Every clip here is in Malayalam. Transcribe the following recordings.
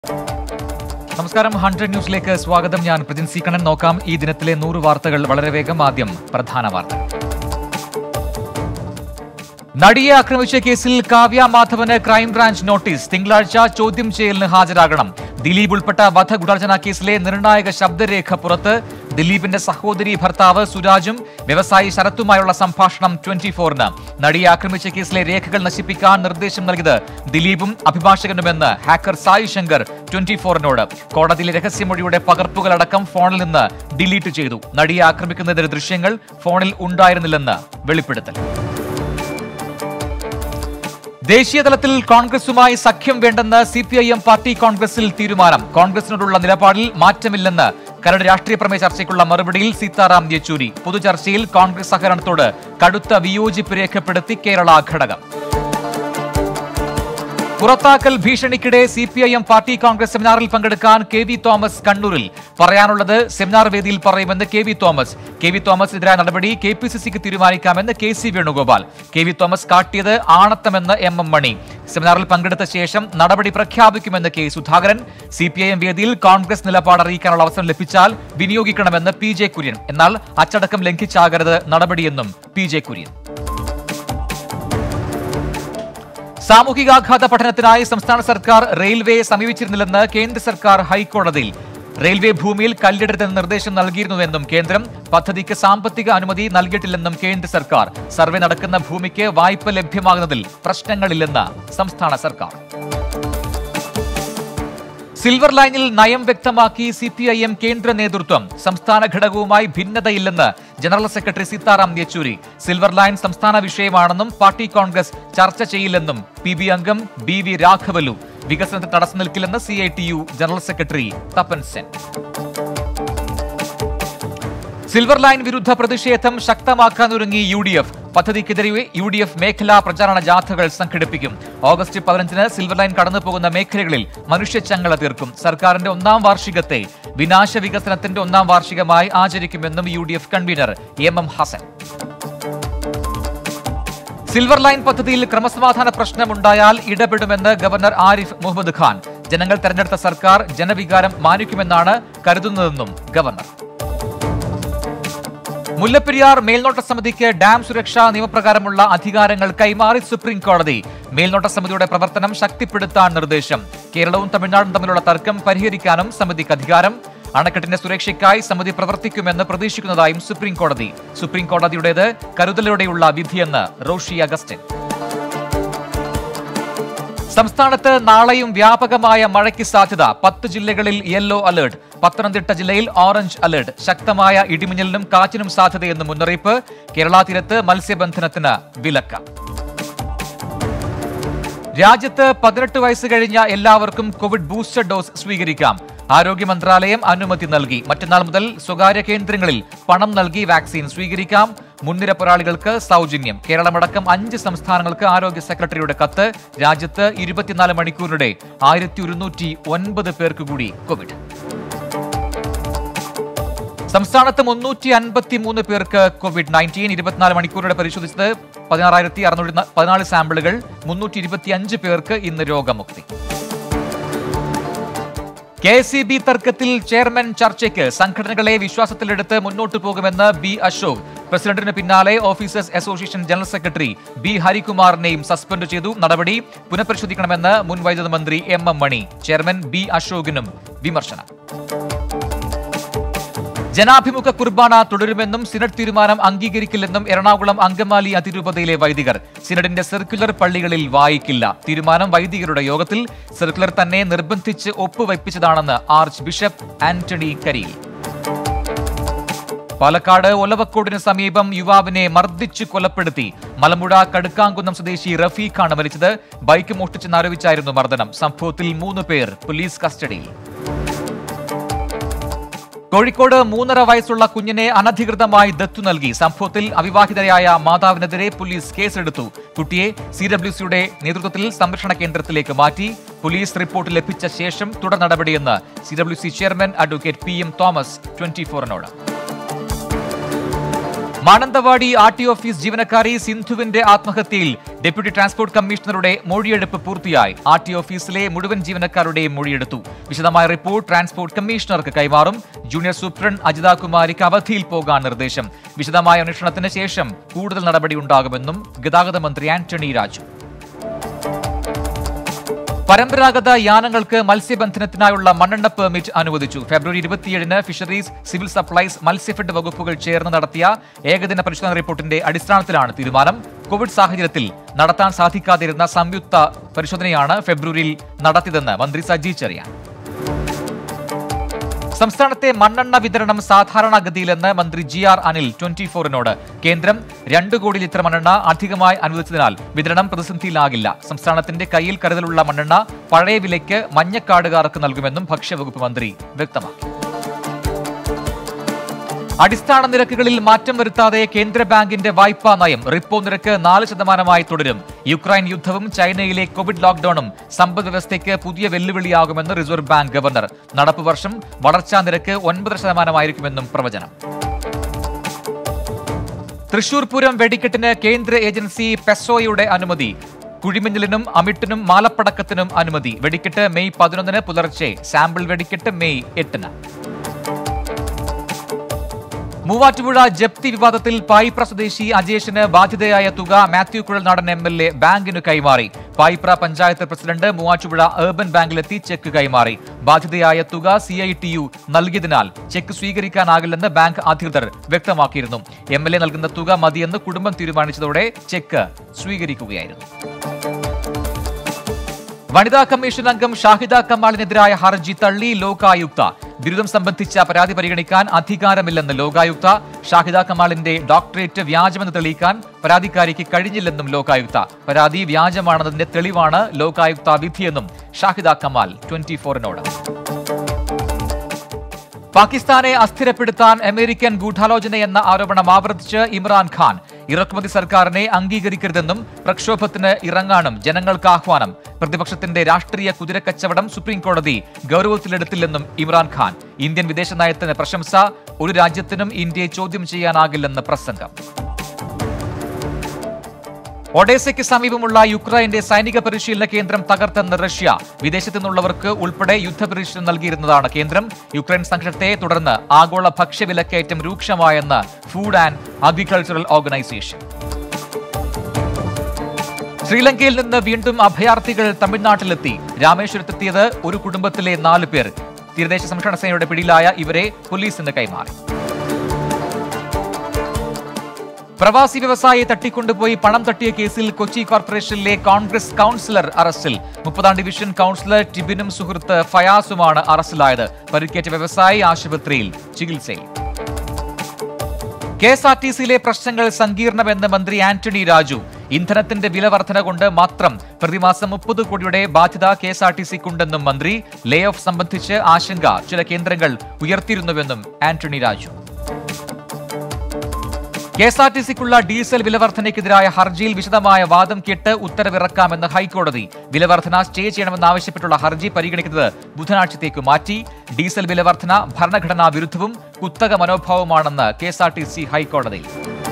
നമസ്കാരം ഹൺഡ്രഡ് ന്യൂസിലേക്ക് സ്വാഗതം ഞാൻ പ്രജിൻ സി കണ്ണൻ നോക്കാം ഈ ദിനത്തിലെ നൂറ് വാർത്തകൾ വളരെ വേഗം ആദ്യം പ്രധാന വാർത്ത നടിയെ ആക്രമിച്ച കേസിൽ കാവ്യ മാധവന് ക്രൈംബ്രാഞ്ച് നോട്ടീസ് തിങ്കളാഴ്ച ചോദ്യം ചെയ്യലിന് ഹാജരാകണം ദിലീപ് ഉൾപ്പെട്ട വധഗൂഢാർച്ചന കേസിലെ നിർണായക ശബ്ദരേഖ പുറത്ത് ദിലീപിന്റെ സഹോദരി ഭർത്താവ് സുരാജും വ്യവസായി ശരത്തുമായുള്ള സംഭാഷണം ട്വന്റി ഫോറിന് നടിയെ ആക്രമിച്ച കേസിലെ രേഖകൾ നശിപ്പിക്കാൻ നിർദ്ദേശം നൽകിയത് ദിലീപും അഭിഭാഷകനുമെന്ന് ഹാക്കർ സായി ശങ്കർ ട്വന്റി ഫോറിനോട് കോടതിയിലെ രഹസ്യമൊഴിയുടെ പകർപ്പുകളടക്കം ഫോണിൽ നിന്ന് ഡിലീറ്റ് ചെയ്തു നടിയെ ആക്രമിക്കുന്നതിന്റെ ദൃശ്യങ്ങൾ ഫോണിൽ ഉണ്ടായിരുന്നില്ലെന്ന് വെളിപ്പെടുത്തൽ ദേശീയതലത്തിൽ കോൺഗ്രസുമായി സഖ്യം വേണ്ടെന്ന് C P I M party കോൺഗ്രസിൽ തീരുമാനം കോൺഗ്രസിനോടുള്ള നിലപാടിൽ മാറ്റമില്ലെന്ന് കരട് രാഷ്ട്രീയ പ്രമേയ ചർച്ചയ്ക്കുള്ള മറുപടിയിൽ സീതാറാം യെച്ചൂരി പൊതുചർച്ചയിൽ കോൺഗ്രസ് സഹകരണത്തോട് കടുത്ത വിയോജിപ്പ് രേഖപ്പെടുത്തി കേരള ഘടകം പുറത്താക്കൽ ഭീഷണിക്കിടെ C P I M party Congress സെമിനാറിൽ പങ്കെടുക്കാൻ കെ വി തോമസ് കണ്ണൂരിൽ പറയാനുള്ളത് സെമിനാർ വേദിയിൽ പറയുമെന്ന് K V Thomas K V തോമസിനെതിരായ നടപടി കെ പി സി സിക്ക് തീരുമാനിക്കാമെന്ന് K C Venugopal K V Thomas കാട്ടിയത് ആണത്തമെന്ന് എം എം മണി സെമിനാറിൽ പങ്കെടുത്ത ശേഷം നടപടി പ്രഖ്യാപിക്കുമെന്ന് K Sudhakaran C P I M വേദിയിൽ കോൺഗ്രസ് നിലപാട് അറിയിക്കാനുള്ള അവസരം ലഭിച്ചാൽ വിനിയോഗിക്കണമെന്ന് പി ജെ കുര്യൻ എന്നാൽ അച്ചടക്കം ലംഘിച്ചാകരുത് നടപടിയെന്നും പി ജെ കുര്യൻ സാമൂഹികാഘാത പഠനത്തിനായി സംസ്ഥാന സർക്കാർ റെയിൽവേയെ സമീപിച്ചിരുന്നില്ലെന്ന് കേന്ദ്ര സർക്കാർ ഹൈക്കോടതിയിൽ റെയിൽവേ ഭൂമിയിൽ കല്ലിടരുതെന്ന് നിർദ്ദേശം നൽകിയിരുന്നുവെന്നും കേന്ദ്രം പദ്ധതിക്ക് സാമ്പത്തിക അനുമതി നൽകിയിട്ടില്ലെന്നും കേന്ദ്ര സർക്കാർ സർവേ നടക്കുന്ന ഭൂമിക്ക് വായ്പ ലഭ്യമാകുന്നതിൽ പ്രശ്നങ്ങളില്ലെന്ന് സംസ്ഥാന സർക്കാർ സിൽവർ ലൈനിൽ നയം വ്യക്തമാക്കി സി പി ഐ എം കേന്ദ്ര നേതൃത്വം സംസ്ഥാന ഘടകവുമായി ഭിന്നതയില്ലെന്ന് general secretary Sitaram Yechury silver line സംസ്ഥാന വിഷയമാണെന്നും പാർട്ടി കോൺഗ്രസ് ചർച്ച ചെയ്യില്ലെന്നും പി ബി അംഗം ബി വി രാഘവലു വികസനത്തിന് തടസ്സം നിൽക്കില്ലെന്ന് C I T U general secretary Tapan Sen silver line വിരുദ്ധ പ്രതിഷേധം ശക്തമാക്കാനൊരുങ്ങി യു ഡി എഫ് പദ്ധതിക്കെതിരെ യു ഡി എഫ് മേഖലാ പ്രചാരണ ജാഥകൾ സംഘടിപ്പിക്കും ഓഗസ്റ്റ് പതിനഞ്ചിന് സിൽവർ ലൈൻ കടന്നു പോകുന്ന മേഖലകളിൽ മനുഷ്യച്ചങ്ങല തീർക്കും സർക്കാരിന്റെ ഒന്നാം വാർഷികത്തെ വിനാശ വികസനത്തിന്റെ ഒന്നാം വാർഷികമായി ആചരിക്കുമെന്നും U D F convener M M Hasan silver line പദ്ധതിയിൽ ക്രമസമാധാന പ്രശ്നമുണ്ടായാൽ ഇടപെടുമെന്ന് ഗവർണർ ആരിഫ് മുഹമ്മദ് ഖാൻ ജനങ്ങൾ തെരഞ്ഞെടുത്ത സർക്കാർ ജനവികാരം മാനിക്കുമെന്നാണ് കരുതുന്നതെന്നും ഗവർണർ മുല്ലപ്പെരിയാർ മേൽനോട്ട സമിതിക്ക് ഡാം സുരക്ഷാ നിയമപ്രകാരമുള്ള അധികാരങ്ങൾ കൈമാറി സുപ്രീം കോടതി മേൽനോട്ട സമിതിയുടെ പ്രവർത്തനം ശക്തിപ്പെടുത്താൻ നിർദ്ദേശം കേരളവും തമിഴ്നാടും തമ്മിലുള്ള തർക്കം പരിഹരിക്കാനും സമിതിക്ക് അധികാരം അണക്കെട്ടിന്റെ സുരക്ഷയ്ക്കായി സമിതി പ്രവർത്തിക്കുമെന്ന് പ്രതീക്ഷിക്കുന്നതായും സുപ്രീം കോടതി സുപ്രീം കോടതിയുടേത് കരുതലോടെയുള്ള വിധിയെന്ന് റോഷി അഗസ്റ്റിൻ സംസ്ഥാനത്ത് നാളെയും വ്യാപകമായ മഴയ്ക്ക് സാധ്യത പത്ത് ജില്ലകളിൽ യെല്ലോ അലർട്ട് പത്തനംതിട്ട ജില്ലയിൽ ഓറഞ്ച് അലർട്ട് ശക്തമായ ഇടിമിന്നലിനും കാറ്റിനും സാധ്യതയെന്ന് മുന്നറിയിപ്പ് കേരള തീരത്ത് മത്സ്യബന്ധനത്തിന് വിലക്ക് രാജ്യത്ത് പതിനെട്ട് വയസ്സ് കഴിഞ്ഞ എല്ലാവർക്കും കോവിഡ് ബൂസ്റ്റർ ഡോസ് സ്വീകരിക്കാം ആരോഗ്യ മന്ത്രാലയം അനുമതി നൽകി മറ്റന്നാൾ മുതൽ സ്വകാര്യ കേന്ദ്രങ്ങളിൽ പണം നൽകി വാക്സിൻ സ്വീകരിക്കാം മുൻനിര പോരാളികൾക്ക് സൗജന്യം കേരളമടക്കം അഞ്ച് സംസ്ഥാനങ്ങൾക്ക് ആരോഗ്യ സെക്രട്ടറിയുടെ കത്ത് രാജ്യത്ത് ഇരുപത്തിനാല് മണിക്കൂറിനിടെ ആയിരത്തി ഒരുന്നൂറ്റി ഒൻപത് പേർക്ക് കൂടി കോവിഡ് സംസ്ഥാനത്ത് മുന്നൂറ്റി അൻപത്തി മൂന്ന് പേർക്ക് കോവിഡ് നയൻറ്റീൻ ഇരുപത്തിനാല് മണിക്കൂറിടെ പരിശോധിച്ചത് പതിനാറായിരത്തി അറുന്നൂറ്റി പതിനാല് സാമ്പിളുകൾ മുന്നൂറ്റി ഇരുപത്തിയഞ്ച് പേർക്ക് ഇന്ന് രോഗമുക്തി കെ എസ് ഇ ബി തർക്കത്തിൽ ചെയർമാൻ ചർച്ചയ്ക്ക് സംഘടനകളെ വിശ്വാസത്തിലെടുത്ത് മുന്നോട്ടു പോകുമെന്ന് ബി അശോക് പ്രസിഡന്റിന് പിന്നാലെ officers association general secretary B ഹരികുമാറിനെയും സസ്പെൻഡ് ചെയ്തു നടപടി പുനഃപരിശോധിക്കണമെന്ന് മുൻ വൈദ്യുത മന്ത്രി M M Mani chairman B അശോകിനും വിമർശനം ജനാഭിമുഖ കുർബാന തുടരുമെന്നും സിനഡ് തീരുമാനം അംഗീകരിക്കില്ലെന്നും എറണാകുളം അങ്കമാലി അതിരൂപതയിലെ വൈദികർ സിനഡിന്റെ സർക്കുലർ പള്ളികളിൽ വായിക്കില്ല തീരുമാനം വൈദികരുടെ യോഗത്തിൽ സർക്കുലർ തന്നെ നിർബന്ധിച്ച് ഒപ്പുവയ്പ്പിച്ചതാണെന്ന് archbishop Antony Kariyil Palakkad ഒലവക്കോടിന് സമീപം യുവാവിനെ മർദ്ദിച്ച് കൊലപ്പെടുത്തി മലമ്പുഴ കടുക്കാങ്കുന്നം സ്വദേശി റഫീഖാണ് മരിച്ചത് ബൈക്ക് മോഷ്ടിച്ചെന്നാരോപിച്ചായിരുന്നു മർദ്ദനം സംഭവത്തിൽ മൂന്ന് പേർ പോലീസ് കസ്റ്റഡിയിൽ കോഴിക്കോട് മൂന്നര വയസ്സുള്ള കുഞ്ഞിനെ അനധികൃതമായി ദത്തു നൽകി സംഭവത്തിൽ അവിവാഹിതയായ മാതാവിനെതിരെ പോലീസ് കേസെടുത്തു കുട്ടിയെ സി ഡബ്ല്യു സിയുടെ നേതൃത്വത്തിൽ സംരക്ഷണ കേന്ദ്രത്തിലേക്ക് മാറ്റി പോലീസ് റിപ്പോർട്ട് ലഭിച്ച ശേഷം തുടർ നടപടിയെന്ന് C W C chairman advocate P M Thomas twenty ഫോറിനോട് മാനന്തവാടി ആർ ടി ഓഫീസ് ജീവനക്കാരി സിന്ധുവിന്റെ ആത്മഹത്യയിൽ ഡെപ്യൂട്ടി ട്രാൻസ്പോർട്ട് കമ്മീഷണറുടെ മൊഴിയെടുപ്പ് പൂർത്തിയായി ആർ ടി ഓഫീസിലെ മുഴുവൻ ജീവനക്കാരുടെയും മൊഴിയെടുത്തു വിശദമായ റിപ്പോർട്ട് ട്രാൻസ്പോർട്ട് കമ്മീഷണർക്ക് കൈമാറും ജൂനിയർ സൂപ്രണ്ട് അജിത കുമാരിക്ക് അവധിയിൽ പോകാൻ നിർദ്ദേശം വിശദമായ അന്വേഷണത്തിന് ശേഷം കൂടുതൽ നടപടിയുണ്ടാകുമെന്നും ഗതാഗത മന്ത്രി ആന്റണി രാജു പരമ്പരാഗത യാനങ്ങൾക്ക് മത്സ്യബന്ധനത്തിനായുള്ള മണ്ണെണ്ണ പെർമിറ്റ് അനുവദിച്ചു ഫെബ്രുവരി ഇരുപത്തിയേഴിന് ഫിഷറീസ് സിവിൽ സപ്ലൈസ് മത്സ്യഫെഡ് വകുപ്പുകൾ ചേർന്ന് നടത്തിയ ഏകദിന പരിശോധന റിപ്പോർട്ടിന്റെ അടിസ്ഥാനത്തിലാണ് തീരുമാനം കോവിഡ് സാഹചര്യത്തിൽ നടത്താൻ സാധിക്കാതിരുന്ന സംയുക്ത പരിശോധനയാണ് ഫെബ്രുവരിയിൽ നടത്തിയതെന്ന് മന്ത്രി സജി ചെറിയാൻ സംസ്ഥാനത്തെ മണ്ണെണ്ണ വിതരണം സാധാരണഗതിയിലെന്ന് മന്ത്രി ജി ആർ അനിൽ ട്വന്റി ഫോറിനോട് കേന്ദ്രം രണ്ടു കോടി ലിറ്റർ മണ്ണെണ്ണ അധികമായി അനുവദിച്ചതിനാൽ വിതരണം പ്രതിസന്ധിയിലാകില്ല സംസ്ഥാനത്തിന്റെ കയ്യിൽ കരുതലുള്ള മണ്ണെണ്ണ പഴയ വിലയ്ക്ക് മഞ്ഞക്കാടുകാർക്ക് നൽകുമെന്നും ഭക്ഷ്യവകുപ്പ് മന്ത്രി വ്യക്തമാക്കി അടിസ്ഥാന നിരക്കുകളിൽ മാറ്റം വരുത്താതെ കേന്ദ്ര ബാങ്കിന്റെ വായ്പാ നയം റിപ്പോ നിരക്ക് നാല് ശതമാനമായി തുടരും യുക്രൈൻ യുദ്ധവും ചൈനയിലെ കോവിഡ് ലോക്ഡൌണും സമ്പദ് വ്യവസ്ഥയ്ക്ക് പുതിയ വെല്ലുവിളിയാകുമെന്ന് റിസർവ് ബാങ്ക് ഗവർണർ നടപ്പ് വർഷം വളർച്ചാ നിരക്ക് ഒൻപത് ശതമാനമായിരിക്കുമെന്നും പ്രവചനം തൃശൂർ പൂരം വെടിക്കെട്ടിന് കേന്ദ്ര ഏജൻസി പെസോയുടെ അനുമതി കുഴിമിന്നലിനും അമിട്ടിനും മാലപ്പടക്കത്തിനും അനുമതി വെടിക്കെട്ട് മെയ് പതിനൊന്നിന് പുലർച്ചെ സാമ്പിൾ വെടിക്കെട്ട് മെയ് എട്ടിന് മൂവാറ്റുപുഴ ജപ്തി വിവാദത്തിൽ പായിപ്ര സ്വദേശി അജേഷിന് ബാധ്യതയായ തുക Mathew Kuzhalnadan M L A ബാങ്കിന് കൈമാറി പായിപ്ര പഞ്ചായത്ത് പ്രസിഡന്റ് മൂവാറ്റുപുഴ ഏർബൻ ബാങ്കിലെത്തി ചെക്ക് കൈമാറി ബാധ്യതയായ തുക സി ഐ ടി യു നൽകിയതിനാൽ ചെക്ക് സ്വീകരിക്കാനാകില്ലെന്ന് ബാങ്ക് അധികൃതർ വ്യക്തമാക്കിയിരുന്നു എം എൽ എ നൽകുന്ന തുക മതിയെന്ന് കുടുംബം തീരുമാനിച്ചതോടെ ചെക്ക് സ്വീകരിക്കുകയായിരുന്നു വനിതാ കമ്മീഷൻ അംഗം ഷാഹിദ കമാലിനെതിരായ ഹർജി തള്ളി ലോകായുക്ത ബിരുദം സംബന്ധിച്ച പരാതി പരിഗണിക്കാൻ അധികാരമില്ലെന്ന് ലോകായുക്ത ഷാഹിദ കമാലിന്റെ ഡോക്ടറേറ്റ് വ്യാജമെന്ന് തെളിയിക്കാൻ പരാതിക്കാരിക്ക് കഴിഞ്ഞില്ലെന്നും ലോകായുക്ത പരാതി വ്യാജമാണെന്നതിന്റെ തെളിവാണ് ലോകായുക്ത വിധിയെന്നും ഷാഹിദ കമാൽ ട്വന്റി ഫോറിനോട് പാകിസ്ഥാനെ അസ്ഥിരപ്പെടുത്താൻ അമേരിക്കൻ ഗൂഢാലോചന എന്ന ആരോപണം ആവർത്തിച്ച് ഇമ്രാൻഖാൻ ഇറക്കുമതി സർക്കാരിനെ അംഗീകരിക്കരുതെന്നും പ്രക്ഷോഭത്തിന് ഇറങ്ങാനും ജനങ്ങൾക്ക് ആഹ്വാനം പ്രതിപക്ഷത്തിന്റെ രാഷ്ട്രീയ കുതിരക്കച്ചവടം സുപ്രീം കോടതി ഗൗരവത്തിലെടുത്തില്ലെന്നും ഇമ്രാൻഖാൻ ഇന്ത്യൻ വിദേശ നയത്തിന് പ്രശംസ ഒരു രാജ്യത്തിനും ഇന്ത്യയെ ചോദ്യം ചെയ്യാനാകില്ലെന്ന് പ്രസംഗം ഒഡേസയ്ക്ക് സമീപമുള്ള യുക്രൈന്റെ സൈനിക പരിശീലന കേന്ദ്രം തകർത്തെന്ന് റഷ്യ വിദേശത്തു നിന്നുള്ളവർക്ക് ഉൾപ്പെടെ യുദ്ധപരിശീലനം നൽകിയിരുന്നതാണ് കേന്ദ്രം യുക്രൈൻ സംഘർഷത്തെ തുടർന്ന് ആഗോള ഭക്ഷ്യവിലക്കയറ്റം രൂക്ഷമായെന്ന് ഫുഡ് ആൻഡ് അഗ്രികൾച്ചറൽ ഓർഗനൈസേഷൻ ശ്രീലങ്കയിൽ നിന്ന് വീണ്ടും അഭയാർത്ഥികൾ തമിഴ്നാട്ടിലെത്തി രാമേശ്വരത്തെത്തിയത് ഒരു കുടുംബത്തിലെ നാല് പേർ തീരദേശ സംരക്ഷണ സേനയുടെ പിടിയിലായ ഇവരെ പോലീസിന് കൈമാറി പ്രവാസി വ്യവസായിയെ തട്ടിക്കൊണ്ടുപോയി പണം തട്ടിയ കേസിൽ കൊച്ചി കോർപ്പറേഷനിലെ കോൺഗ്രസ് കൗൺസിലർ അറസ്റ്റിൽ മുപ്പതാം ഡിവിഷൻ കൗൺസിലർ ടിബിനും സുഹൃത്ത് ഫയാസുമാണ് അറസ്റ്റിലായത് പരിക്കേറ്റ വ്യവസായി ആശുപത്രിയിൽ ചികിത്സയിൽ കെ എസ് ആർ ടി സിയിലെ പ്രശ്നങ്ങൾ സങ്കീർണമെന്ന് മന്ത്രി ആന്റണി രാജു ഇന്ധനത്തിന്റെ വില വർധന കൊണ്ട് മാത്രം പ്രതിമാസം മുപ്പത് കോടിയുടെ ബാധ്യത കെ എസ് ആർ ടി സിക്കുണ്ടെന്നും മന്ത്രി ലേ ഓഫ് സംബന്ധിച്ച് ആശങ്ക ചില കേന്ദ്രങ്ങൾ ഉയർത്തിയിരുന്നുവെന്നും Antony Raju K S R T സിക്കുള്ള ഡീസൽ വിലവർധനയ്ക്കെതിരായ ഹർജിയിൽ വിശദമായ വാദം കേട്ട് ഉത്തരവിറക്കാമെന്ന് ഹൈക്കോടതി വിലവർധന സ്റ്റേ ചെയ്യണമെന്നാവശ്യപ്പെട്ടുള്ള ഹർജി പരിഗണിക്കുന്നത് ബുധനാഴ്ചത്തേക്ക് മാറ്റി ഡീസൽ വിലവർധന ഭരണഘടനാ വിരുദ്ധവും കുത്തക മനോഭാവമാണെന്ന് K S R T C ഹൈക്കോടതിയിൽ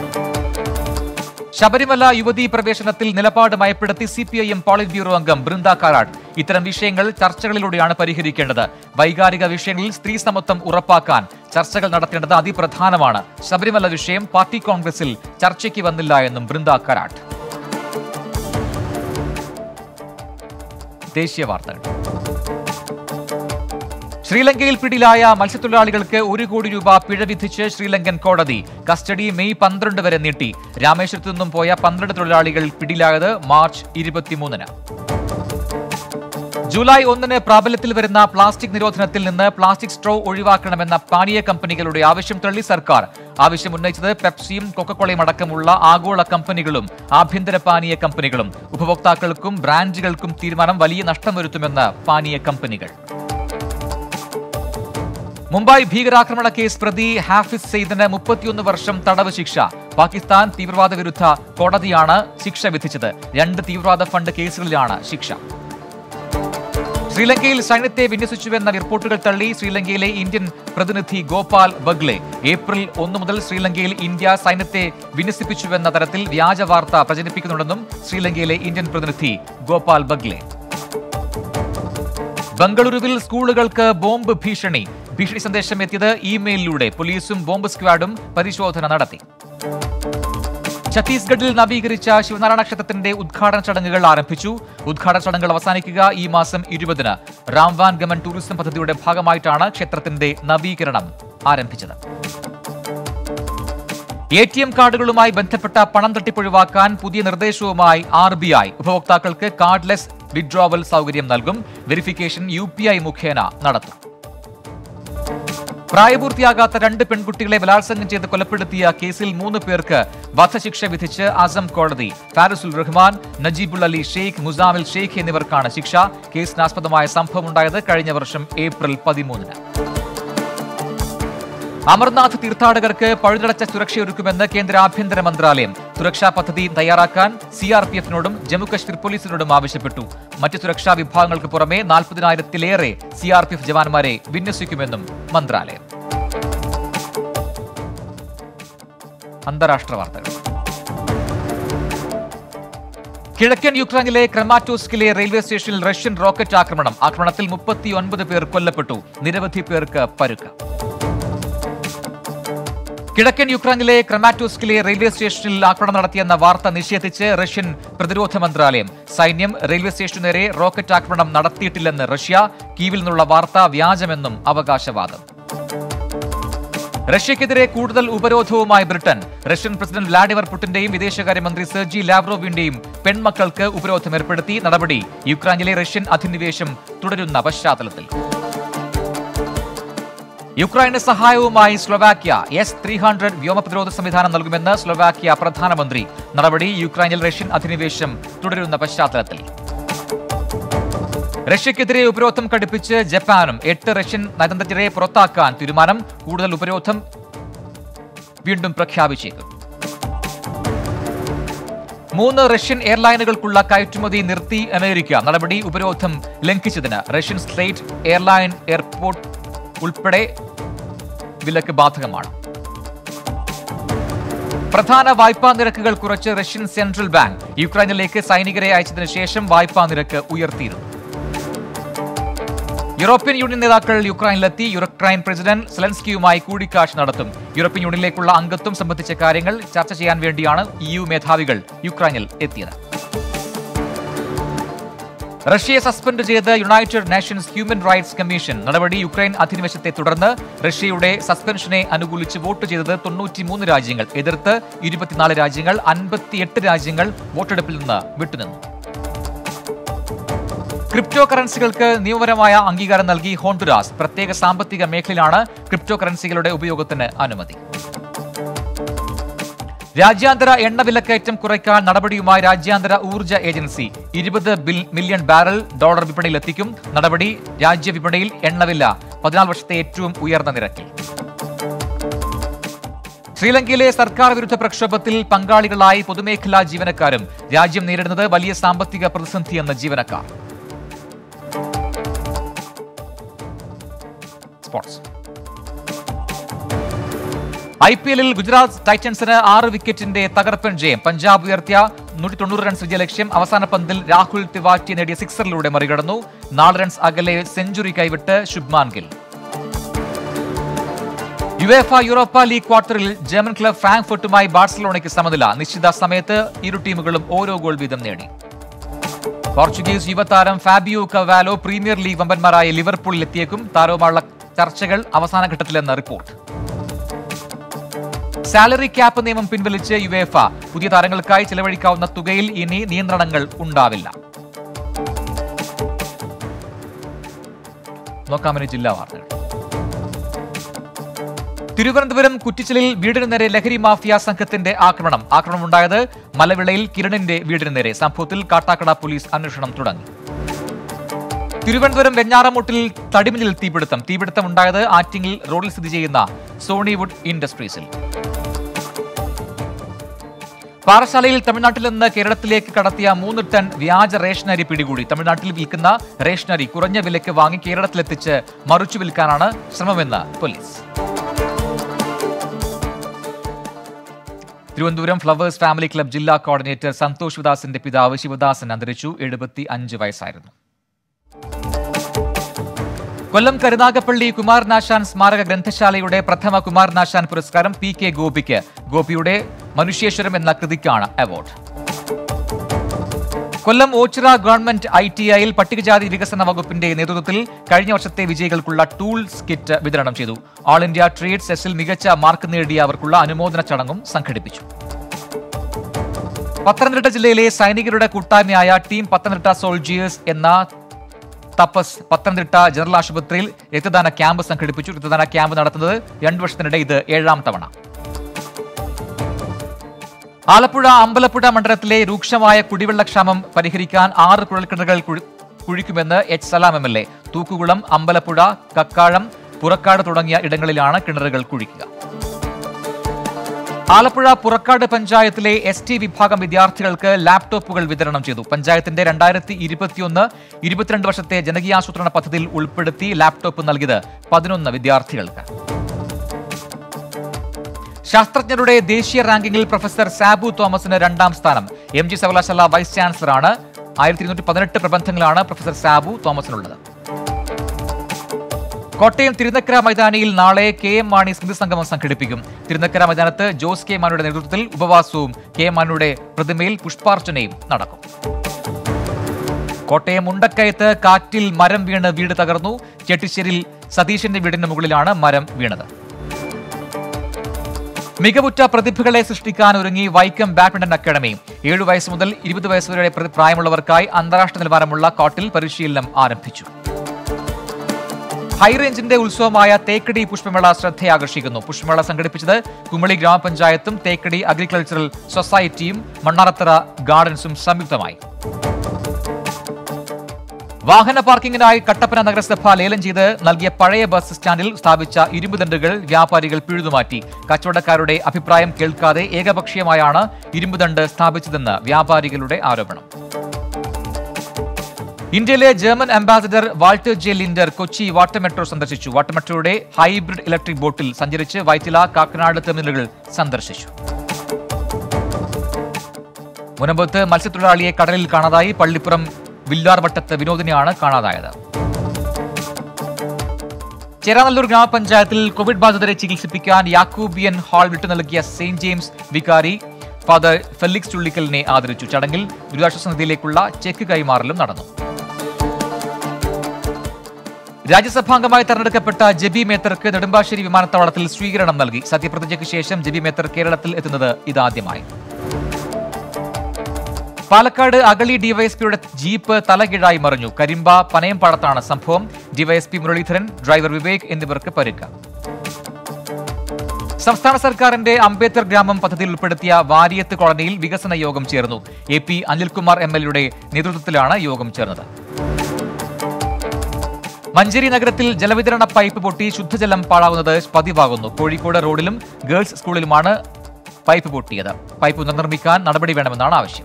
ശബരിമല യുവതീ പ്രവേശനത്തിൽ നിലപാട് മയപ്പെടുത്തി C P I M polit bureau അംഗം ബൃന്ദ കാരാട്ട് ഇത്തരം വിഷയങ്ങൾ ചർച്ചകളിലൂടെയാണ് പരിഹരിക്കേണ്ടത് വൈകാരിക വിഷയങ്ങളിൽ സ്ത്രീ സമത്വം ഉറപ്പാക്കാൻ ചർച്ചകൾ നടത്തേണ്ടത് അതിപ്രധാനമാണ് ശബരിമല വിഷയം പാർട്ടി കോൺഗ്രസിൽ ചർച്ചയ്ക്ക് വന്നില്ല എന്നും ബൃന്ദ കാരാട്ട് ദേശീയ വാർത്തകൾ ശ്രീലങ്കയിൽ പിടിയിലായ മത്സ്യത്തൊഴിലാളികൾക്ക് ഒരു കോടി രൂപ പിഴ വിധിച്ച് ശ്രീലങ്കൻ കോടതി കസ്റ്റഡി മെയ് പന്ത്രണ്ട് വരെ നീട്ടി രാമേശ്വരത്തു നിന്നും പോയ പന്ത്രണ്ട് തൊഴിലാളികൾ പിടിയിലായത് മാർച്ച് ഇരുപത്തിമൂന്നിന് ജൂലൈ ഒന്നിന് പ്രാബല്യത്തിൽ വരുന്ന പ്ലാസ്റ്റിക് നിരോധനത്തിൽ നിന്ന് പ്ലാസ്റ്റിക് സ്ട്രോ ഒഴിവാക്കണമെന്ന പാനീയ കമ്പനികളുടെ ആവശ്യം തള്ളി സർക്കാർ ആവശ്യം ഉന്നയിച്ചത് പെപ്സിയും കൊക്കക്കോളയും അടക്കമുള്ള ആഗോള കമ്പനികളും ആഭ്യന്തര പാനീയ കമ്പനികളും ഉപഭോക്താക്കൾക്കും ബ്രാൻഡുകൾക്കും തീരുമാനം വലിയ നഷ്ടം വരുത്തുമെന്ന് പാനീയ കമ്പനികൾ മുംബൈ ഭീകരാക്രമണ കേസ് പ്രതി ഹാഫിസ് സെയ്ദിന് മുപ്പത്തിയൊന്ന് വർഷം തടവ് ശിക്ഷ പാകിസ്ഥാൻ തീവ്രവാദ വിരുദ്ധ കോടതിയാണ് ശിക്ഷ വിധിച്ചത് രണ്ട് തീവ്രവാദ ഫണ്ട് കേസുകളിലാണ് ശിക്ഷ ശ്രീലങ്കയിൽ സൈന്യത്തെ വിന്യസിച്ചുവെന്ന റിപ്പോർട്ടുകൾ തള്ളി ശ്രീലങ്കയിലെ ഇന്ത്യൻ പ്രതിനിധി ഗോപാൽ ബഗ്ലെ ഏപ്രിൽ ഒന്ന് മുതൽ ശ്രീലങ്കയിൽ ഇന്ത്യ സൈന്യത്തെ വിന്യസിപ്പിച്ചുവെന്ന തരത്തിൽ വ്യാജ വാർത്ത പ്രചരിപ്പിക്കുന്നുണ്ടെന്നും ശ്രീലങ്കയിലെ ഇന്ത്യൻ പ്രതിനിധി ഗോപാൽ ബഗ്ലെ ബംഗളൂരുവിൽ സ്കൂളുകൾക്ക് ബോംബ് ഭീഷണി ഭീഷണി സന്ദേശം എത്തിയത് ഇമെയിലിലൂടെ പോലീസും ബോംബ് സ്ക്വാഡും പരിശോധന നടത്തി ഛത്തീസ്ഗഡിൽ നവീകരിച്ച ശിവനാരായണ ക്ഷേത്രത്തിന്റെ ഉദ്ഘാടന ചടങ്ങുകൾ ആരംഭിച്ചു ഉദ്ഘാടന ചടങ്ങുകൾ അവസാനിക്കുക ഈ മാസം ഇരുപതിന് രാംവാൻ ഗമൻ ടൂറിസം പദ്ധതിയുടെ ഭാഗമായിട്ടാണ് ക്ഷേത്രത്തിന്റെ നവീകരണം ആരംഭിച്ചത് എ ടി എം കാർഡുകളുമായി ബന്ധപ്പെട്ട പണം തട്ടിപ്പൊഴിവാക്കാൻ പുതിയ നിർദ്ദേശവുമായി ആർ ബി ഐ ഉപഭോക്താക്കൾക്ക് കാർഡ്ലെസ് വിഡ്രോവൽ സൗകര്യം നൽകും വെരിഫിക്കേഷൻ യു പി ഐ മുഖേന നടത്തും പ്രായപൂർത്തിയാകാത്ത രണ്ട് പെൺകുട്ടികളെ ബലാത്സംഗം ചെയ്ത് കൊലപ്പെടുത്തിയ കേസിൽ മൂന്ന് പേർക്ക് വധശിക്ഷ വിധിച്ച് അസം കോടതി ഫാരിസുൽ റഹ്മാൻ നജീബുൾ അലി ഷെയ്ഖ് മുസാമിൽ ഷെയ്ഖ് എന്നിവർക്കാണ് ശിക്ഷ കേസിനാസ്പദമായ സംഭവമുണ്ടായത് കഴിഞ്ഞ വർഷം ഏപ്രിൽ പതിമൂന്നിന് അമർനാഥ് തീർത്ഥാടകർക്ക് പഴുതടച്ച സുരക്ഷയൊരുക്കുമെന്ന് കേന്ദ്ര ആഭ്യന്തര മന്ത്രാലയം സുരക്ഷാ പദ്ധതി തയ്യാറാക്കാൻ സി ആർ പി എഫിനോടും ജമ്മുകശ്മീർ പോലീസിനോടും ആവശ്യപ്പെട്ടു മറ്റ് സുരക്ഷാ വിഭാഗങ്ങൾക്ക് പുറമെ നാൽപ്പതിനായിരത്തിലേറെ സി ആർ പി എഫ് ജവാന്മാരെ വിന്യസിക്കുമെന്നും മന്ത്രാലയം അന്താരാഷ്ട്ര വാർത്തകൾ കിഴക്കൻ യുക്രൈനിലെ ക്രമാറ്റോസ്കിലെ റെയിൽവേ സ്റ്റേഷനിൽ റഷ്യൻ റോക്കറ്റ് ആക്രമണം ആക്രമണത്തിൽ മുപ്പത്തിയൊൻപത് പേർ കൊല്ലപ്പെട്ടു നിരവധി പേർക്ക് പരുക്ക് കിഴക്കൻ യുക്രൈനിലെ ക്രമാറ്റോസ്കിലെ റെയിൽവേ സ്റ്റേഷനിൽ ആക്രമണം നടത്തിയെന്ന വാർത്ത നിഷേധിച്ച് റഷ്യൻ പ്രതിരോധ മന്ത്രാലയം സൈന്യം റെയിൽവേ സ്റ്റേഷനു നേരെ റോക്കറ്റ് ആക്രമണം നടത്തിയിട്ടില്ലെന്ന് റഷ്യ കീവിൽ നിന്നുള്ള വാർത്ത വ്യാജമെന്നും അവകാശവാദം റഷ്യക്കെതിരെ കൂടുതൽ ഉപരോധവുമായി ബ്രിട്ടൻ റഷ്യൻ പ്രസിഡന്റ് വ്ലാഡിമിർ പുടിന്റെയും വിദേശകാര്യമന്ത്രി സെർജി ലാവ്റോവിന്റെയും പെൺമക്കൾക്ക് ഉപരോധം ഏർപ്പെടുത്തി നടപടി യുക്രൈനിലെ റഷ്യൻ അധിനിവേശം തുടരുന്ന പശ്ചാത്തലത്തിൽ യുക്രൈന് സഹായവുമായി സ്ലൊവാക്യ എസ് ത്രീ ഹൺഡ്രഡ് വ്യോമ പ്രതിരോധ സംവിധാനം നൽകുമെന്ന് സ്ലൊവാക്യ പ്രധാനമന്ത്രി നടപടി യുക്രൈനിൽ റഷ്യൻ അധിനിവേശം തുടരുന്ന പശ്ചാത്തലത്തിൽ റഷ്യക്കെതിരെ ഉപരോധം കടുപ്പിച്ച് ജപ്പാനും എട്ട് റഷ്യൻ നയതന്ത്രജ്ഞരെ പുറത്താക്കാൻ തീരുമാനം കൂടുതൽ ഉപരോധം വീണ്ടും പ്രഖ്യാപിച്ചേക്കും മൂന്ന് റഷ്യൻ എയർലൈനുകൾക്കുള്ള കയറ്റുമതി നിർത്തി അമേരിക്ക നടപടി ഉപരോധം ലംഘിച്ചതിന് റഷ്യൻ സ്റ്റേറ്റ് എയർലൈൻ എയർപോർട്ട് ഉൾപ്പെടെ വിലക്ക് ബാധകമാണ് പ്രധാന വായ്പാ നിരക്കുകൾ കുറച്ച് റഷ്യൻ സെൻട്രൽ ബാങ്ക് യുക്രൈനിലേക്ക് സൈനികരെ അയച്ചതിനു ശേഷം വായ്പാ നിരക്ക് ഉയർത്തിയിരുന്നു യൂറോപ്യൻ യൂണിയൻ നേതാക്കൾ യുക്രൈനിലെത്തി യുക്രൈൻ പ്രസിഡന്റ് സെലൻസ്കിയുമായി കൂടിക്കാഴ്ച നടത്തും യൂറോപ്യൻ യൂണിയനിലേക്കുള്ള അംഗത്വം സംബന്ധിച്ച കാര്യങ്ങൾ ചർച്ച ചെയ്യാൻ വേണ്ടിയാണ് ഇ യു മേധാവികൾ യുക്രൈനിൽ എത്തിയത് റഷ്യയെ സസ്പെൻഡ് ചെയ്ത് United Nations Human Rights Commission നടപടി യുക്രൈൻ അധിനിവേശത്തെ തുടർന്ന് റഷ്യയുടെ സസ്പെൻഷനെ അനുകൂലിച്ച് വോട്ട് ചെയ്തത് തൊണ്ണൂറ്റിമൂന്ന് രാജ്യങ്ങൾ എതിർത്ത് ഇരുപത്തിനാല് രാജ്യങ്ങൾ അൻപത്തിയെട്ട് രാജ്യങ്ങൾ വോട്ടെടുപ്പിൽ നിന്ന് വിട്ടുനിന്നു ക്രിപ്റ്റോ കറൻസികൾക്ക് നിയമപരമായ അംഗീകാരം നൽകി ഹോണ്ടുരാസ് പ്രത്യേക സാമ്പത്തിക മേഖലയിലാണ് ക്രിപ്റ്റോ കറൻസികളുടെ ഉപയോഗത്തിന് അനുമതി രാജ്യാന്തര എണ്ണ വിലക്കയറ്റം കുറയ്ക്കാൻ നടപടിയുമായി രാജ്യാന്തര ഊർജ്ജ ഏജൻസി ഇരുപത് മില്യൺ ബാരൽ ഡോളർ വിപണിയിലെത്തിക്കും നടപടി രാജ്യ വിപണിയിൽ എണ്ണവില പതിനാല് വർഷത്തെ ഏറ്റവും ഉയർന്ന നിരക്കിൽ ശ്രീലങ്കയിലെ സർക്കാർ വിരുദ്ധ പ്രക്ഷോഭത്തിൽ പങ്കാളികളായി പൊതുമേഖലാ ജീവനക്കാരും രാജ്യം നേരിടുന്നത് വലിയ സാമ്പത്തിക പ്രതിസന്ധിയെന്ന് ജീവനക്കാർ സ്പോർട്സ് ഐ പി എല്ലിൽ ഗുജറാത്ത് ടൈറ്റൻസിന് ആറ് വിക്കറ്റിന്റെ തകർപ്പൻ ജയം പഞ്ചാബ് ഉയർത്തിയ നൂറ്റി തൊണ്ണൂറ് റൺസ് വിജയലക്ഷ്യം അവസാന പന്തിൽ രാഹുൽ തിവാറ്റി നേടിയ സിക്സറിലൂടെ മറികടന്നു നാല് റൺസ് അകലെ സെഞ്ചുറി കൈവിട്ട് Shubman Gill UEFA Europa League ക്വാർട്ടറിൽ ജർമ്മൻ ക്ലബ് ഫ്രാങ്ക്ഫർട്ടുമായി ബാഴ്സലോണയ്ക്ക് സമനില നിശ്ചിത സമയത്ത് ഇരു ടീമുകളും ഓരോ ഗോൾ വീതം നേടി പോർച്ചുഗീസ് യുവതാരം ഫാബിയോ കവാലോ പ്രീമിയർ ലീഗ് വമ്പന്മാരായ ലിവർപൂളിൽ എത്തിയേക്കും താരവുമായുള്ള ചർച്ചകൾ അവസാന ഘട്ടത്തിലെന്ന് റിപ്പോർട്ട് സാലറി ക്യാപ്പ് നിയമം പിൻവലിച്ച് യുവേഫ പുതിയ താരങ്ങൾക്കായി ചെലവഴിക്കാവുന്ന തുകയിൽ ഇനി നിയന്ത്രണങ്ങൾ ഉണ്ടാവില്ല നോക്കാമിനി ജില്ലാ വാർത്തകൾ തിരുവനന്തപുരം കുറ്റിച്ചലിൽ വീടിന് നേരെ ലഹരി മാഫിയ സംഘത്തിന്റെ ആക്രമണം ആക്രമണമുണ്ടായത് മലവിളയിൽ കിരണിന്റെ വീടിന് നേരെ സംഭവത്തിൽ കാട്ടാക്കട പോലീസ് അന്വേഷണം തുടങ്ങി തിരുവനന്തപുരം വെഞ്ഞാറമൂട്ടിൽ തടിമിഞ്ഞിൽ തീപിടുത്തം തീപിടുത്തം ഉണ്ടായത് ആറ്റിങ്ങിൽ റോഡിൽ സ്ഥിതി ചെയ്യുന്ന സോണിവുഡ് ഇൻഡസ്ട്രീസിൽ പാറശാലയിൽ തമിഴ്നാട്ടിൽ നിന്ന് കേരളത്തിലേക്ക് കടത്തിയ മൂന്ന് ടൺ വ്യാജ റേഷനരി പിടികൂടി തമിഴ്നാട്ടിൽ വിൽക്കുന്ന റേഷനരി കുറഞ്ഞ വിലയ്ക്ക് വാങ്ങി കേരളത്തിലെത്തിച്ച് മറിച്ചു വിൽക്കാനാണ് ശ്രമമെന്ന് police Thiruvananthapuram Flowers Family Club ജില്ലാ കോർഡിനേറ്റർ സന്തോഷ് ശിവദാസിന്റെ പിതാവ് ശിവദാസൻ അന്തരിച്ചു എഴുപത്തി അഞ്ച് വയസ്സായിരുന്നു കൊല്ലം കരുനാഗപ്പള്ളി കുമാരനാശാൻ സ്മാരക ഗ്രന്ഥശാലയുടെ പ്രഥമ കുമാരനാശാൻ പുരസ്കാരം പി കെ ഗോപിക്ക് ഗോപിയുടെ മനുഷ്യേശ്വരം എന്ന കൃതിക്കാണ് award Kollam Ochira government I T ഐയിൽ പട്ടികജാതി വികസന വകുപ്പിന്റെ നേതൃത്വത്തിൽ കഴിഞ്ഞ വർഷത്തെ വിജയികൾക്കുള്ള ടൂൾസ് കിറ്റ് വിതരണം ചെയ്തു ഓൾ ഇന്ത്യ ട്രേഡ് സെസ്സിൽ മികച്ച മാർക്ക് നേടിയവർക്കുള്ള അനുമോദന ചടങ്ങും സംഘടിപ്പിച്ചു പത്തനംതിട്ട ജില്ലയിലെ സൈനികരുടെ കൂട്ടായ്മയായ ടീം പത്തനംതിട്ട സോൾജിയേഴ്സ് എന്ന തപസ് പത്തനംതിട്ട ജനറൽ ആശുപത്രിയിൽ രക്തദാന ക്യാമ്പ് സംഘടിപ്പിച്ചു രക്തദാന ക്യാമ്പ് നടത്തുന്നത് രണ്ടു വർഷത്തിനിടെ ഇത് ഏഴാം തവണ ആലപ്പുഴ അമ്പലപ്പുഴ മണ്ഡലത്തിലെ രൂക്ഷമായ കുടിവെള്ളക്ഷാമം പരിഹരിക്കാൻ ആറ് കുഴൽക്കിണറുകൾ കുഴി- കുഴിക്കുമെന്ന് H Salam M L A Thookkukulam Ambalappuzha Kakkazham Purakkad തുടങ്ങിയ ഇടങ്ങളിലാണ് കിണറുകൾ കുഴിക്കുക ആലപ്പുഴ പുറക്കാട് പഞ്ചായത്തിലെ എസ് ടി വിഭാഗം വിദ്യാർത്ഥികൾക്ക് ലാപ്ടോപ്പുകൾ വിതരണം ചെയ്തു പഞ്ചായത്തിന്റെ രണ്ടായിരത്തി ഇരുപത്തിയൊന്ന് ഇരുപത്തിരണ്ട് വർഷത്തെ ജനകീയാസൂത്രണ പദ്ധതിയിൽ ഉൾപ്പെടുത്തി ലാപ്ടോപ്പ് നൽകിയത് പതിനൊന്ന് വിദ്യാർത്ഥികൾക്ക് ശാസ്ത്രജ്ഞരുടെ ദേശീയ റാങ്കിങ്ങിൽ പ്രൊഫസർ സാബു തോമസിന് രണ്ടാം സ്ഥാനം എം ജി സർവകലാശാല വൈസ് ചാൻസലറാണ് ആയിരത്തി ഇരുന്നൂറ്റി പതിനെട്ട് പ്രബന്ധങ്ങളാണ് പ്രൊഫസർ സാബു തോമസിനുള്ളത് കോട്ടയം തിരുനക്കര മൈതാനിയിൽ നാളെ കെ എം മാണി സ്മൃതി സംഗമം സംഘടിപ്പിക്കും തിരുനക്കര മൈതാനത്ത് ജോസ് കെ മാണിയുടെ നേതൃത്വത്തിൽ ഉപവാസവും കെ എം മാണിയുടെ പ്രതിമയിൽ പുഷ്പാർച്ചനയും നടക്കും കോട്ടയം മുണ്ടക്കയത്ത് കാറ്റിൽ മരം വീണ് വീട് തകർന്നു ചെട്ടിശ്ശേരിയിൽ സതീശന്റെ വീടിന് മുകളിലാണ് മരം വീണത് മികവുറ്റ പ്രതിഭകളെ സൃഷ്ടിക്കാൻ ഒരുങ്ങി വൈക്കം ബാഡ്മിന്റൺ അക്കാദമി ഏഴു വയസ്സ് മുതൽ ഇരുപത് വയസ്സ് വരെ പ്രതി- പ്രായമുള്ളവർക്കായി അന്താരാഷ്ട്ര നിലവാരമുള്ള കോർട്ടിൽ പരിശീലനം ആരംഭിച്ചു ഹൈറേഞ്ചിന്റെ ഉത്സവമായ തേക്കടി പുഷ്പമേള ശ്രദ്ധയാകർഷിക്കുന്നു പുഷ്പമേള സംഘടിപ്പിച്ചത് കുമളി ഗ്രാമപഞ്ചായത്തും തേക്കടി അഗ്രികൾച്ചറൽ സൊസൈറ്റിയും മണ്ണാറത്തറ ഗാർഡൻസും സംയുക്തമായി വാഹന പാർക്കിംഗിനായി കട്ടപ്പന നഗരസഭ ലേലം ചെയ്ത് നൽകിയ പഴയ ബസ് സ്റ്റാൻഡിൽ സ്ഥാപിച്ച ഇരുമ്പ് ദണ്ടുകൾ വ്യാപാരികൾ പിഴുതുമാറ്റി കച്ചവടക്കാരുടെ അഭിപ്രായം കേൾക്കാതെ ഏകപക്ഷീയമായാണ് ഇരുമ്പ് ദണ്ട് സ്ഥാപിച്ചതെന്ന് വ്യാപാരികളുടെ ആരോപണം ഇന്ത്യയിലെ German ambassador Walter J Linder Kochi water metro സന്ദർശിച്ചു വാട്ടർ മെട്രോയുടെ ഹൈബ്രിഡ് ഇലക്ട്രിക് ബോട്ടിൽ സഞ്ചരിച്ച് വൈറ്റില കാക്കനാട് ടെർമിനലുകൾ സന്ദർശിച്ചു മുനമ്പത്ത് മത്സ്യത്തൊഴിലാളിയെ കടലിൽ കാണാതായി പള്ളിപ്പുറം വില്ലാർവട്ടത്ത് വിനോദിനെയാണ് കാണാതായത് ചേരാനല്ലൂർ ഗ്രാമപഞ്ചായത്തിൽ കോവിഡ് ബാധിതരെ ചികിത്സിപ്പിക്കാൻ യാക്കൂബിയൻ ഹാൾ വിട്ടു നൽകിയ സെയിന്റ് ജെയിംസ് വികാരി ഫാദർ ഫെലിക്സ് ചുള്ളിക്കലിനെ ആദരിച്ചു ചടങ്ങിൽ ദുരിതാശ്വാസ നിധിയിലേക്കുള്ള ചെക്ക് കൈമാറലും നടന്നു രാജ്യസഭാംഗമായി തെരഞ്ഞെടുക്കപ്പെട്ട ജബി മേത്തർക്ക് നെടുമ്പാശ്ശേരി വിമാനത്താവളത്തിൽ സ്വീകരണം നൽകി സത്യപ്രതിജ്ഞയ്ക്ക് ശേഷം ജബി മേത്തർ കേരളത്തിൽ എത്തുന്നത് ഇതാദ്യമായി പാലക്കാട് അഗളി ഡിവൈഎസ്പിയുടെ ജീപ്പ് തലകീഴായി മറിഞ്ഞു കരിമ്പ പനയംപാടത്താണ് സംഭവം ഡിവൈഎസ്പി മുരളീധരൻ ഡ്രൈവർ വിവേക് എന്നിവർക്ക് പരിക്ക് സംസ്ഥാന സർക്കാരിന്റെ അംബേദ്കർ ഗ്രാമം പദ്ധതിയിൽ ഉൾപ്പെടുത്തിയ വാരിയത്ത് കോളനിയിൽ വികസന യോഗം ചേർന്നു എ പി അനിൽകുമാർ എം എൽ എയുടെ നേതൃത്വത്തിലാണ് യോഗം ചേർന്നത് മഞ്ചേരി നഗരത്തിൽ ജലവിതരണ പൈപ്പ് പൊട്ടി ശുദ്ധജലം പാഴാവുന്നത് പതിവാകുന്നു കോഴിക്കോട് റോഡിലും ഗേൾസ് സ്കൂളിലുമാണ് പൈപ്പ് പൊട്ടിയത് പൈപ്പ് പുനർനിർമ്മിക്കാൻ നടപടി വേണമെന്നാണ് ആവശ്യം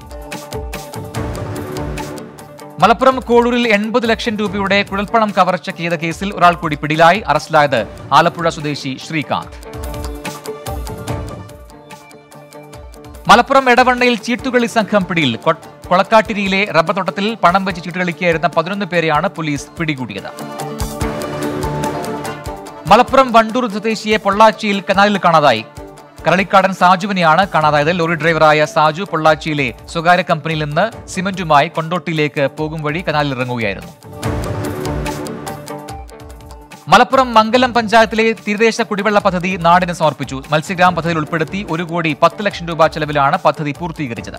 മലപ്പുറം കോഴൂരിൽ എൺപത് ലക്ഷം രൂപയുടെ കുഴൽപ്പണം കവർച്ച ചെയ്ത കേസിൽ ഒരാൾ കൂടി പിടിയിലായി അറസ്റ്റിലായത് ആലപ്പുഴ സ്വദേശി ശ്രീകാന്ത് മലപ്പുറം എടവണ്ണയിൽ ചീട്ടുകളി സംഘം പിടിയിൽ കൊ- കൊളക്കാട്ടിരിയിലെ റബ്ബർ തോട്ടത്തിൽ പണം വെച്ച് ചീട്ടുകളിക്കായിരുന്ന പതിനൊന്ന് പേരെയാണ് പോലീസ് പിടികൂടിയത് മലപ്പുറം വണ്ടൂർ സ്വദേശിയെ പൊള്ളാച്ചിയിൽ കനാലിൽ കാണാതായി കരളിക്കാടൻ സാജുവിനെയാണ് കാണാതായത് ലോറി ഡ്രൈവറായ സാജു പൊള്ളാച്ചിയിലെ സ്വകാര്യ കമ്പനിയിൽ നിന്ന് സിമന്റുമായി കൊണ്ടോട്ടിയിലേക്ക് പോകും വഴി കനാലിൽ ഇറങ്ങുകയായിരുന്നു മലപ്പുറം മംഗലം പഞ്ചായത്തിലെ തീരദേശ കുടിവെള്ള പദ്ധതി നാടിന് സമർപ്പിച്ചു മത്സ്യഗ്രാം പദ്ധതിയിൽ ഉൾപ്പെടുത്തി ഒരു കോടി പത്ത് ലക്ഷം രൂപ ചെലവിലാണ് പദ്ധതി പൂർത്തീകരിച്ചത്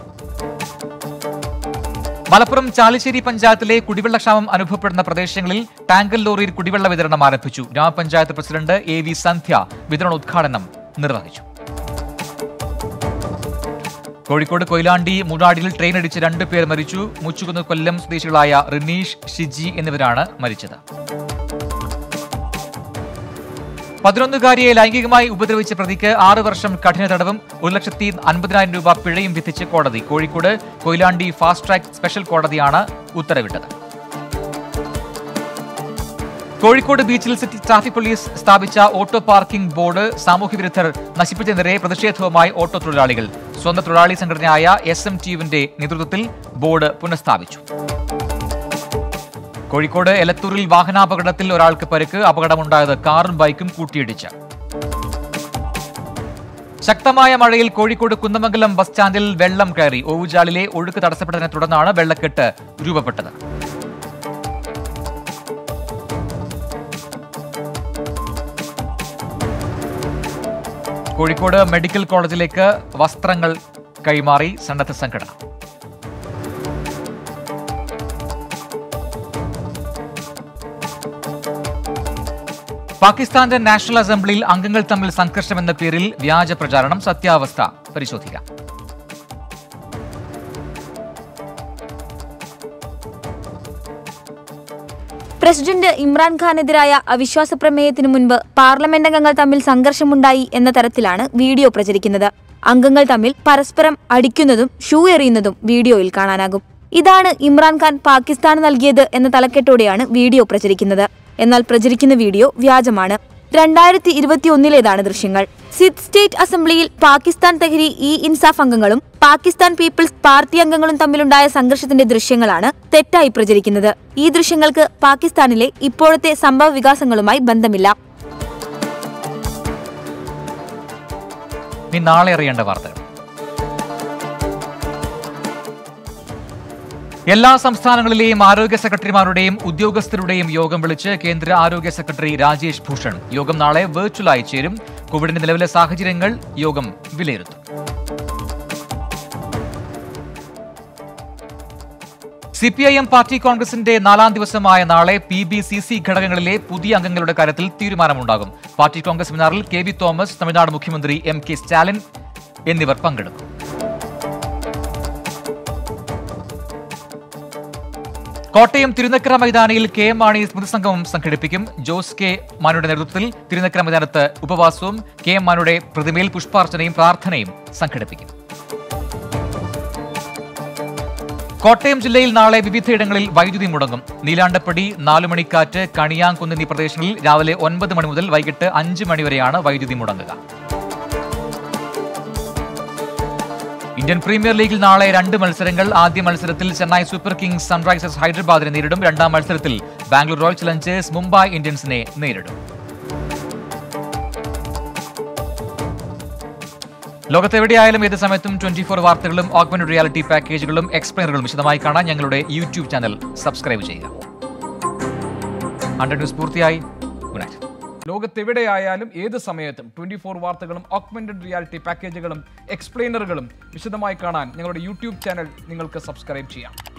മലപ്പുറം ചാലിശ്ശേരി പഞ്ചായത്തിലെ കുടിവെള്ളക്ഷാമം അനുഭവപ്പെടുന്ന പ്രദേശങ്ങളിൽ ടാങ്കൽ ലോറിയിൽ കുടിവെള്ള വിതരണം ആരംഭിച്ചു ഗ്രാമപഞ്ചായത്ത് പ്രസിഡന്റ് എ വി സന്ധ്യ വിതരണോദ്ഘാടനം നിർവഹിച്ചു കോഴിക്കോട് കൊയിലാണ്ടി മുടാടിയിൽ ട്രെയിൻ അടിച്ച് രണ്ടു പേർ മരിച്ചു മുച്ചുകുന്ന് കൊല്ലം സ്വദേശികളായ റിനീഷ് ഷിജി എന്നിവരാണ് മരിച്ചത് പതിനൊന്നുകാരിയെ ലൈംഗികമായി ഉപദ്രവിച്ച പ്രതിക്ക് ആറ് വർഷം കഠിന തടവും ഒരു ലക്ഷത്തി അൻപതിനായിരം രൂപ പിഴയും വിധിച്ച് കോടതി Kozhikode Koyilandy fast track special കോടതിയാണ് ഉത്തരവിട്ടത് കോഴിക്കോട് ബീച്ചിൽ സിറ്റി ട്രാഫിക് പോലീസ് സ്ഥാപിച്ച ഓട്ടോ പാർക്കിംഗ് ബോർഡ് സാമൂഹ്യ വിരുദ്ധർ നശിപ്പിച്ചതിനെതിരെ പ്രതിഷേധവുമായി ഓട്ടോ തൊഴിലാളികൾ സ്വന്തം തൊഴിലാളി സംഘടനയായ എസ് എം ടിയുവിന്റെ നേതൃത്വത്തിൽ ബോർഡ് പുനഃസ്ഥാപിച്ചു കോഴിക്കോട് എലത്തൂരിൽ വാഹനാപകടത്തിൽ ഒരാൾക്ക് പരിക്ക് അപകടമുണ്ടായത് കാറും ബൈക്കും കൂട്ടിയിടിച്ച് ശക്തമായ മഴയിൽ കോഴിക്കോട് കുന്നമംഗലം ബസ് സ്റ്റാൻഡിൽ വെള്ളം കയറി ഓവുചാലിലെ ഒഴുക്ക് തടസ്സപ്പെട്ടതിനെ തുടർന്നാണ് വെള്ളക്കെട്ട് രൂപപ്പെട്ടത് കോഴിക്കോട് മെഡിക്കൽ കോളേജിലേക്ക് വസ്ത്രങ്ങൾ കൈമാറി സന്നദ്ധ സംഘടന പാകിസ്ഥാന്റെ നാഷണൽ അസംബ്ലിയിൽ അംഗങ്ങൾ തമ്മിൽ സംഘർഷമെന്ന പേരിൽ വ്യാജ പ്രചാരണം സത്യാവസ്ഥ പരിശോധിക്കാം പ്രസിഡന്റ് ഇമ്രാൻഖാനെതിരായ അവിശ്വാസ പ്രമേയത്തിനു മുൻപ് പാർലമെന്റ് അംഗങ്ങൾ തമ്മിൽ സംഘർഷമുണ്ടായി എന്ന തരത്തിലാണ് വീഡിയോ പ്രചരിക്കുന്നത് അംഗങ്ങൾ തമ്മിൽ പരസ്പരം അടിക്കുന്നതും ഷൂ എറിയുന്നതും വീഡിയോയിൽ കാണാനാകും ഇതാണ് ഇമ്രാൻഖാൻ പാകിസ്ഥാന് നൽകിയത് എന്ന തലക്കെട്ടോടെയാണ് വീഡിയോ പ്രചരിക്കുന്നത് എന്നാൽ പ്രചരിക്കുന്ന വീഡിയോ വ്യാജമാണ് രണ്ടായിരത്തി ഇരുപത്തിയൊന്നിലേതാണ് ദൃശ്യങ്ങൾ സിദ് സ്റ്റേറ്റ് അസംബ്ലിയിൽ പാകിസ്ഥാൻ തെഹരി ഇ ഇൻസാഫ് അംഗങ്ങളും പാകിസ്ഥാൻ പീപ്പിൾസ് പാർട്ടി അംഗങ്ങളും തമ്മിലുണ്ടായ സംഘർഷത്തിന്റെ ദൃശ്യങ്ങളാണ് തെറ്റായി പ്രചരിക്കുന്നത് ഈ ദൃശ്യങ്ങൾക്ക് പാകിസ്ഥാനിലെ ഇപ്പോഴത്തെ സംഭവ വികാസങ്ങളുമായി ബന്ധമില്ല ഇനി നാളെ അറിയേണ്ട വാർത്തകൾ എല്ലാ സംസ്ഥാനങ്ങളിലെയും ആരോഗ്യ സെക്രട്ടറിമാരുടെയും ഉദ്യോഗസ്ഥരുടെയും യോഗം വിളിച്ച് കേന്ദ്ര ആരോഗ്യ സെക്രട്ടറി രാജേഷ് ഭൂഷൺ യോഗം നാളെ വെർച്വലായി ചേരും കോവിഡിന്റെ നിലവിലെ സാഹചര്യങ്ങൾ യോഗം വിലയിരുത്തും C P I M party കോൺഗ്രസിന്റെ നാലാം ദിവസമായ നാളെ പി ബി സി സി ഘടകങ്ങളിലെ പുതിയ അംഗങ്ങളുടെ കാര്യത്തിൽ തീരുമാനമുണ്ടാകും പാർട്ടി കോൺഗ്രസ് സെമിനാറിൽ കെ വി തോമസ് തമിഴ്നാട് മുഖ്യമന്ത്രി എം കെ സ്റ്റാലിൻ എന്നിവർ പങ്കെടുക്കും കോട്ടയം തിരുനക്കര മൈതാനിയിൽ കെ എം മാണി സ്മൃതി സംഗമം സംഘടിപ്പിക്കും ജോസ് കെ മാണിയുടെ നേതൃത്വത്തിൽ തിരുനക്കര മൈതാനത്ത് ഉപവാസവും കെ എം മാണിയുടെ പ്രതിമയിൽ പുഷ്പാർച്ചനയും പ്രാർത്ഥനയും സംഘടിപ്പിക്കും കോട്ടയം ജില്ലയിൽ നാളെ വിവിധയിടങ്ങളിൽ വൈദ്യുതി മുടങ്ങും നീലാണ്ടപ്പടി നാലുമണിക്കാറ്റ് കണിയാങ്കുന്ന് എന്നീ പ്രദേശങ്ങളിൽ രാവിലെ ഒൻപത് മണി മുതൽ വൈകിട്ട് അഞ്ച് മണി വരെയാണ് വൈദ്യുതി മുടങ്ങുക ഇന്ത്യൻ പ്രീമിയർ ലീഗിൽ നാളെ രണ്ട് മത്സരങ്ങൾ ആദ്യ മത്സരത്തിൽ ചെന്നൈ സൂപ്പർ കിങ്സ് സൺറൈസേഴ്സ് ഹൈദരാബാദിനെ നേരിടും രണ്ടാം മത്സരത്തിൽ ബാംഗ്ലൂർ റോയൽ ചലഞ്ചേഴ്സ് മുംബൈ ഇന്ത്യൻസിനെ നേരിടും ലോകത്തെവിടെയായാലും ഏത് സമയത്തും ട്വന്റി ഫോർ വാർത്തകളും ഓഗ്മെന്റഡ് റിയാലിറ്റി പാക്കേജുകളും എക്സ്പ്ലെയിനറുകളും വിശദമായി കാണാൻ ഞങ്ങളുടെ യൂട്യൂബ് ചാനൽ സബ്സ്ക്രൈബ് ചെയ്യുക ഹൺഡ്രഡ് ന്യൂസ് പൂർത്തിയായി ഗുഡ് നൈറ്റ് ലോകത്തെവിടെയായാലും ഏത് സമയത്തും ട്വന്റി ഫോർ വാർത്തകളും ഓഗ്മെന്റഡ് റിയാലിറ്റി പാക്കേജുകളും എക്സ്പ്ലെയിനറുകളും വിശദമായി കാണാൻ ഞങ്ങളുടെ യൂട്യൂബ് ചാനൽ നിങ്ങൾക്ക് സബ്സ്ക്രൈബ് ചെയ്യാം